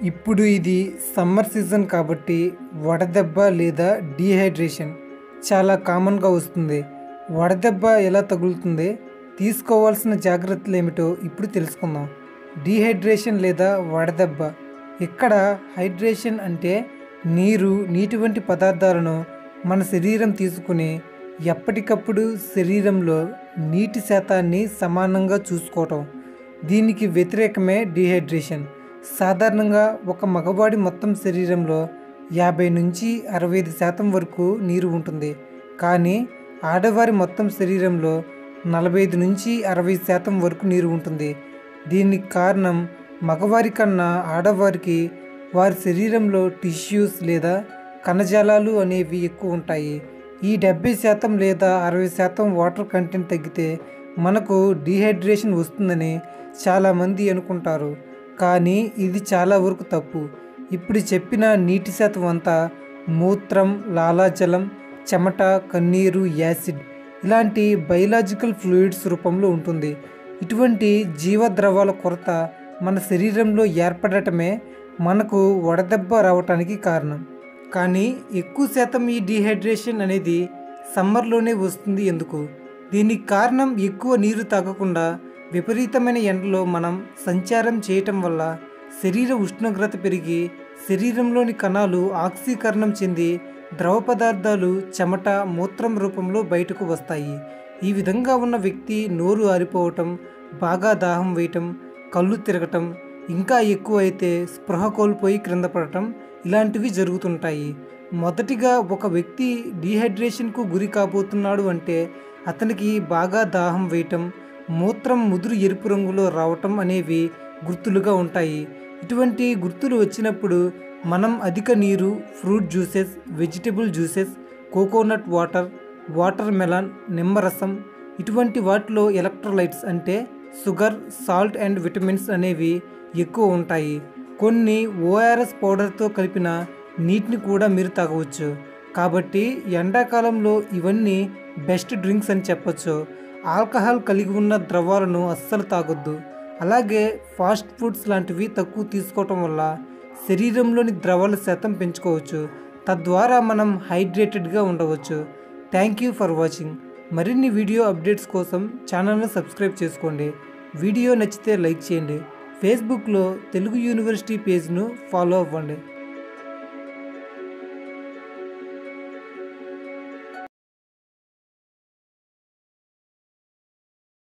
ఇప్పుడు ఇది summer season కాబట్టి వడదెబ్బ లేదా డీహైడ్రేషన్ చాలా కామన్గా వస్తుంది వడదెబ్బ ఎలా తగులుతుంది తీసుకోవాల్సిన జాగ్రత్తలు ఏమిటో ఇప్పుడు తెలుసుకుందాం డీహైడ్రేషన్ లేదా వడదెబ్బ ఇక్కడ హైడ్రేషన్ అంటే నీరు నీటి వంటి పదార్థాలను మన శరీరం తీసుకుని ఎప్పటికప్పుడు శరీరంలో నీటి శాతాన్ని సమానంగా చూసుకోవటం దీనికి వ్యతిరేకమే డీహైడ్రేషన్ సాధారణంగా ఒక మగవాడి మొత్తం శరీరంలో యాభై నుంచి అరవై ఐదు శాతం వరకు నీరు ఉంటుంది కానీ ఆడవారి మొత్తం శరీరంలో నలభై ఐదు నుంచి అరవై శాతం వరకు నీరు ఉంటుంది దీనికి కారణం మగవారి కన్నా ఆడవారికి వారి శరీరంలో టిష్యూస్ లేదా కణజాలాలు అనేవి ఎక్కువ ఉంటాయి ఈ డెబ్బై శాతం లేదా అరవై శాతం వాటర్ కంటెంట్ తగ్గితే మనకు డీహైడ్రేషన్ వస్తుందని చాలామంది అనుకుంటారు కానీ ఇది చాలా వరకు తప్పు ఇప్పుడు చెప్పిన నీటి శాతం అంతా మూత్రం లాలాజలం చెమట కన్నీరు యాసిడ్ ఇలాంటి బయలాజికల్ ఫ్లూయిడ్స్ రూపంలో ఉంటుంది ఇటువంటి జీవద్రవాల కొరత మన శరీరంలో ఏర్పడటమే మనకు వడదెబ్బ రావటానికి కారణం కానీ ఎక్కువ శాతం ఈ డీహైడ్రేషన్ అనేది సమ్మర్లోనే వస్తుంది ఎందుకు దీనికి కారణం ఎక్కువ నీరు తాగకుండా విపరీతమైన ఎండలో మనం సంచారం చేయటం వల్ల శరీర ఉష్ణోగ్రత పెరిగి శరీరంలోని కణాలు ఆక్సీకరణం చెంది ద్రవ పదార్థాలు చెమట మూత్రం రూపంలో బయటకు వస్తాయి ఈ విధంగా ఉన్న వ్యక్తి నోరు ఆరిపోవటం బాగా దాహం వేయటం కళ్ళు తిరగటం ఇంకా ఎక్కువ అయితే స్పృహ కోల్పోయి క్రింద పడటం ఇలాంటివి జరుగుతుంటాయి మొదటిగా ఒక వ్యక్తి డీహైడ్రేషన్కు గురి కాబోతున్నాడు అంటే అతనికి బాగా దాహం వేయటం మూత్రం ముదురు ఎరుపు రంగులో రావటం అనేవి గుర్తులుగా ఉంటాయి ఇటువంటి గుర్తులు వచ్చినప్పుడు మనం అధిక నీరు fruit juices vegetable juices coconut water watermelon నిమ్మరసం ఇటువంటి వాటిలో ఎలక్ట్రోలైట్స్ అంటే షుగర్ సాల్ట్ అండ్ విటమిన్స్ అనేవి ఎక్కువ ఉంటాయి కొన్ని ఓఆర్ఎస్ పౌడర్తో కలిపిన నీటిని కూడా మీరు తాగవచ్చు కాబట్టి ఎండాకాలంలో ఇవన్నీ బెస్ట్ డ్రింక్స్ అని చెప్పొచ్చు ఆల్కహాల్ కలిగి ఉన్న ద్రవాలను అస్సలు తాగొద్దు అలాగే ఫాస్ట్ ఫుడ్స్ లాంటివి తక్కువ తీసుకోవటం వల్ల శరీరంలోని ద్రవాల శాతం పెంచుకోవచ్చు తద్వారా మనం హైడ్రేటెడ్గా ఉండవచ్చు థ్యాంక్ యూ ఫర్ వాచింగ్ మరిన్ని వీడియో అప్డేట్స్ కోసం ఛానల్ను సబ్స్క్రైబ్ చేసుకోండి వీడియో నచ్చితే లైక్ చేయండి ఫేస్బుక్లో తెలుగు యూనివర్సిటీ పేజ్ను ఫాలో అవ్వండి